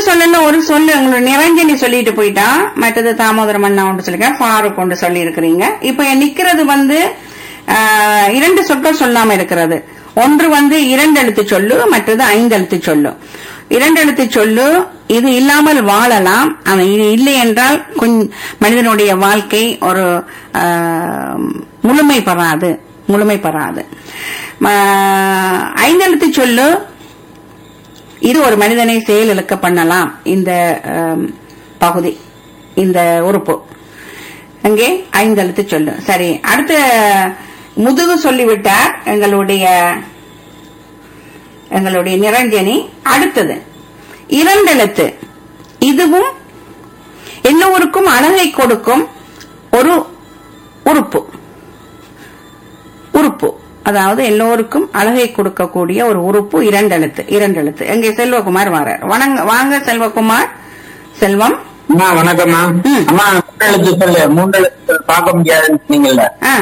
சொல்லல ஒரு சொல்லு உங்களோட நிரஞ்சனி சொல்லிட்டு போயிட்டா மற்றது தாமோதரம் அண்ணா ஒன்று சொல்லிருக்கேன் ஃபாரூக் கொண்டு சொல்லி இருக்கிறீங்க இப்ப நிக்கிறது வந்து ஆஹ், இரண்டு சொற்கள் சொல்லாம இருக்கிறது ஒன்று வந்து இரண்டு எழுத்து சொல்லு மற்றது ஐந்து எழுத்து சொல்லு இரண்டு எழுத்து சொல்லு இது இல்லாமல் வாழலாம் ஆனா இது இல்லை என்றால் கொஞ்ச மனிதனுடைய வாழ்க்கை ஒரு ஆஹ், முழுமை பெறாது முழுமை பெறாது ம- ஐந்தெழுத்து சொல்லு இது ஒரு மனிதனை செயலிழக்க பண்ணலாம் இந்த ஆம், பகுதி இந்த உறுப்பு அங்கே ஐந்தெழுத்து சொல்லு சரி அடுத்த முதுகு சொல்லிவிட்டார் எங்களுடைய எங்களுடைய நிரஞ்சனி அடுத்தது இரண்டெழுத்து இதுவும் எல்லோருக்கும் அழகை கொடுக்கும் ஒரு உறுப்பு உறுப்பு அதாவது எல்லோருக்கும் அழகை கொடுக்கக்கூடிய ஒரு உறுப்பு இரண்டெழுத்து இரண்டெழுத்து எங்கே செல்வகுமார் வாரார் வணங்க வாங்க செல்வகுமார் செல்வம் அம்மா வணக்கம்மா ம். அம்மா மூன்றெழுத்து சொல்லு மூன்றெழுத்து பார்க்க முடியாதுன்னு சொன்னீங்கல்ல ஆ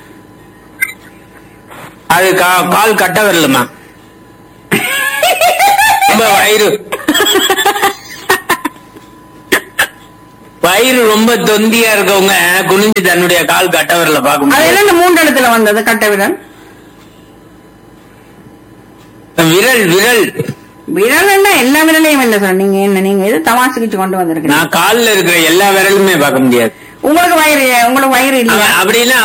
அது கா- கால் கட்ட வரலம்மா ரொம்ப வயிறு வயிறு ரொம்ப தொந்தியா இருக்கவங்க குனிஞ்சு தன்னுடைய கால் கட்ட வரல பார்க்க அது முடியாது என்ன இந்த மூன்றெழுத்துல வந்தது கட்ட விரல் விரல் விரல் விரல் என்ன எல்லா விரலையும் இல்ல சார் நீங்க என்ன நீங்க எது தமாசுக்கிச்சு கொண்டு வந்திருக்கீங்க நான் கால்ல இருக்கிற எல்லா விரலுமே பார்க்க முடியாது உங்களுக்கு வயிறு உங்களுக்கு வயிறு இல்லையா அப்படின்னா